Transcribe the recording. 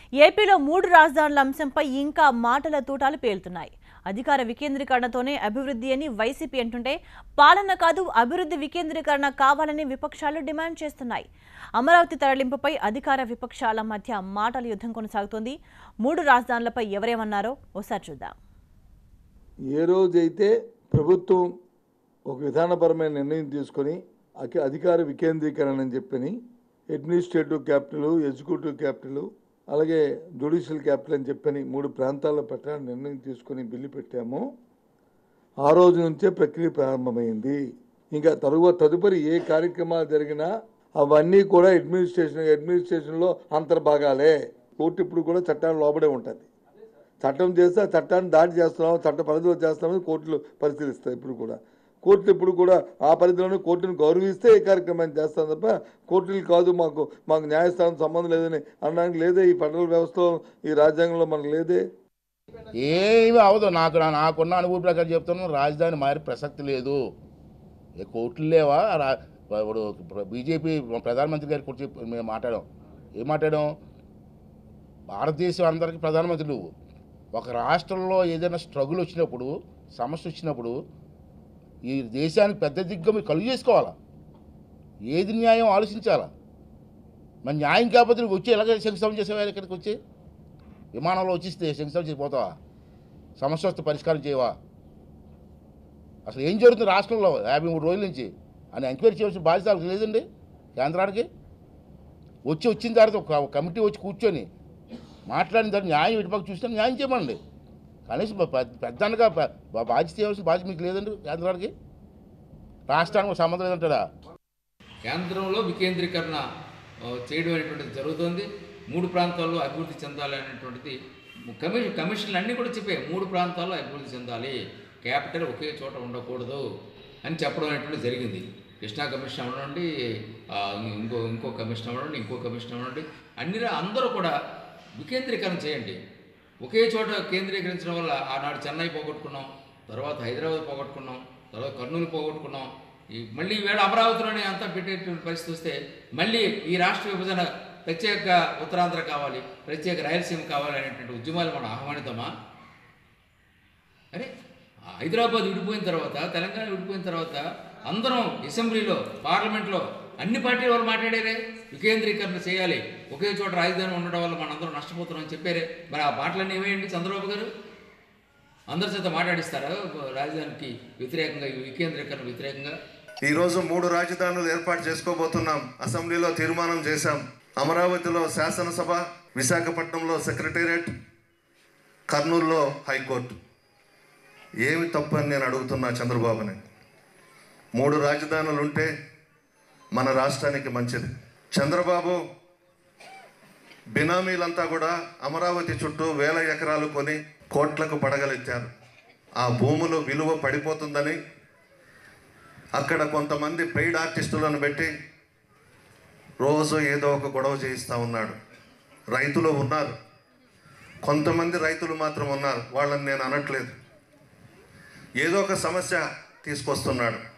ఏపీలో మూడు రాజధానుల అంశంపై ఇంకా మాటల తూటాలు పేలుతున్నాయి అధికార వికేంద్రీకరణతోనే అభివృద్ధి అని వైసీపీ అంటుంటే పాలన కాదు అభివృద్ధి వికేంద్రీకరణ కావాలని విపక్షాలు డిమాండ్ చేస్తున్నాయి అమరావతి తరలింపుపై అధికార విపక్షాల మధ్య మాటల యుద్ధం కొనసాగుతోంది మూడు రాజధానులపై ఎవరేమన్నారో ఒకసారి చూద్దాం ఏ రోజైతే ప్రభుత్వం ఒక విధానపరమైన నిర్ణయం తీసుకొని అకి- అధికార వికేంద్రీకరణ అని చెప్పని అడ్మినిస్ట్రేటివ్ క్యాపిటల్ ఎగ్జిక్యూటివ్ క్యాపిటల్ అలాగే జ్యుడిషియల్ క్యాపిటల్ అని చెప్పని మూడు ప్రాంతాల్లో పెట్టాలని నిర్ణయం తీసుకొని బిల్లు పెట్టామో ఆ రోజు నుంచే ప్రక్రియ ప్రారంభమైంది ఇంకా తరువాత తదుపరి ఏ కార్యక్రమాలు జరిగినా అవన్నీ కూడా అడ్మినిస్ట్రేషన్ అడ్మినిస్ట్రేషన్లో అంతర్భాగాలే కోర్టు ఇప్పుడు కూడా చట్టాలు లోబడే ఉంటుంది చట్టం చేస్తే ఆ చట్టాన్ని దాడి చేస్తున్నాం చట్ట పరిధిలో చేస్తున్నామని కోర్టులు పరిశీలిస్తాయి ఇప్పుడు కూడా కోర్టులు ఇప్పుడు కూడా ఆ పరిధిలోనే కోర్టును గౌరవిస్తే ఏ కార్యక్రమాన్ని చేస్తాం తప్ప కోర్టులు కాదు మాకు మాకు న్యాయస్థానం సంబంధం లేదని అనడానికి లేదే ఈ ఫెడరల్ వ్యవస్థలో ఈ రాజ్యాంగంలో మనకు లేదే ఏమీ అవదు నాకు నా- నాకున్న అనుభవం ప్రకారం చెప్తున్నాను రాజధాని మారే ప్రసక్తి లేదు ఏ కోర్టులు లేవా రా ఇప్పుడు బీజేపీ ప్రధానమంత్రి గారి గురించి మేము మాట్లాడాం ఏం మాట్లాడాం భారతదేశం అందరికీ ప్రధానమంత్రి నువ్వు ఒక రాష్ట్రంలో ఏదైనా స్ట్రగుల్ వచ్చినప్పుడు సమస్య వచ్చినప్పుడు ఈ దేశానికి పెద్ద దిగ్గ మీరు కలుగు చేసుకోవాలా ఏది న్యాయం ఆలోచించాలా మరి న్యాయం కాకపోతే నువ్వు వచ్చి ఎలాగ శంకుస్థాపన చేసేవారు ఇక్కడికి వచ్చి విమానంలో వచ్చిస్తే శంకుస్థాపన చేసిపోతావా సమస్య వస్తే పరిష్కారం చేయవా అసలు ఏం జరుగుతుంది రాష్ట్రంలో యాభై మూడు రోజుల నుంచి అని ఎంక్వైరీ చేయాల్సిన బాధ్యత వాళ్ళకి లేదండి కేంద్రానికి వచ్చి వచ్చిన తర్వాత ఒక కమిటీ వచ్చి కూర్చొని మాట్లాడిన తర్వాత న్యాయం ఇటుపక్క చూస్తే న్యాయం చేయమండి కనీసం పెద్ద పెద్దనగా బా- బాధ్యత చేయవలసిన బాధ్యత మీకు లేదండి కేంద్రానికి రాష్ట్రానికి ఒక సంబంధం లేదంటారా కేంద్రంలో వికేంద్రీకరణ ఆ, చేయడం అనేటువంటిది జరుగుతుంది మూడు ప్రాంతాల్లో అభివృద్ధి చెందాలి అనేటువంటిది కమిషన్ కమిషన్లు అన్నీ కూడా చెప్పాయి మూడు ప్రాంతాల్లో అభివృద్ధి చెందాలి క్యాపిటల్ ఒకే చోట ఉండకూడదు అని చెప్పడం అనేటువంటిది జరిగింది కృష్ణా కమిషన్ అవ్వనండి ఆ, ఇంకో ఇంకో కమిషన్ అవ్వనండి ఇంకో కమిషన్ అవ్వనండి అన్ని రా- అందరూ కూడా వికేంద్రీకరణ చేయండి ఒకే చోట కేంద్రీకరించడం వల్ల ఆనాడు చెన్నై పోగొట్టుకున్నాం తర్వాత హైదరాబాద్ పోగొట్టుకున్నాం తర్వాత కర్నూలు పోగొట్టుకున్నాం ఈ మళ్ళీ ఈవేళ అమరావతిలోనే అంతా పెట్టేటువంటి పరిస్థితి వస్తే మళ్ళీ ఈ రాష్ట్ర విభజన ప్రత్యేక ఉత్తరాంధ్ర కావాలి ప్రత్యేక రాయలసీమ కావాలి అనేటువంటి ఉద్యమాలు మనం ఆహ్వానిద్దామా అరే హైదరాబాద్ విడిపోయిన తర్వాత తెలంగాణ విడిపోయిన తర్వాత అందరం అసెంబ్లీలో పార్లమెంట్లో అన్ని పార్టీల వాళ్ళు మాట్లాడారే వికేంద్రీకరణ చేయాలి ఒకే చోట రాజధాని ఉండడం వల్ల మనందరం నష్టపోతున్నామని చెప్పారే మరి ఆ మాటలన్నీ ఏమేయండి చంద్రబాబు గారు అందరి చేత మాట్లాడిస్తారా రాజధానికి వ్యతిరేకంగా ఈ వికేంద్రీకరణ వ్యతిరేకంగా ఈరోజు మూడు రాజధానులు ఏర్పాటు చేసుకోబోతున్నాం అసెంబ్లీలో తీర్మానం చేశాం అమరావతిలో శాసనసభ విశాఖపట్నంలో సెక్రటేరియట్ కర్నూలులో హైకోర్టు ఏమి తప్పు అని నేను అడుగుతున్నా చంద్రబాబుని మూడు రాజధానులు ఉంటే మన రాష్ట్రానికి మంచిది చంద్రబాబు బినామీలంతా కూడా అమరావతి చుట్టూ వేల ఎకరాలు కొని కోట్లకు పడగలెత్తారు ఆ భూములు విలువ పడిపోతుందని అక్కడ కొంతమంది పెయిడ్ ఆర్టిస్టులను పెట్టి రోజు ఏదో ఒక గొడవ చేయిస్తూ ఉన్నాడు రైతులు ఉన్నారు కొంతమంది రైతులు మాత్రం ఉన్నారు వాళ్ళని నేను అనట్లేదు ఏదో ఒక సమస్య తీసుకొస్తున్నాడు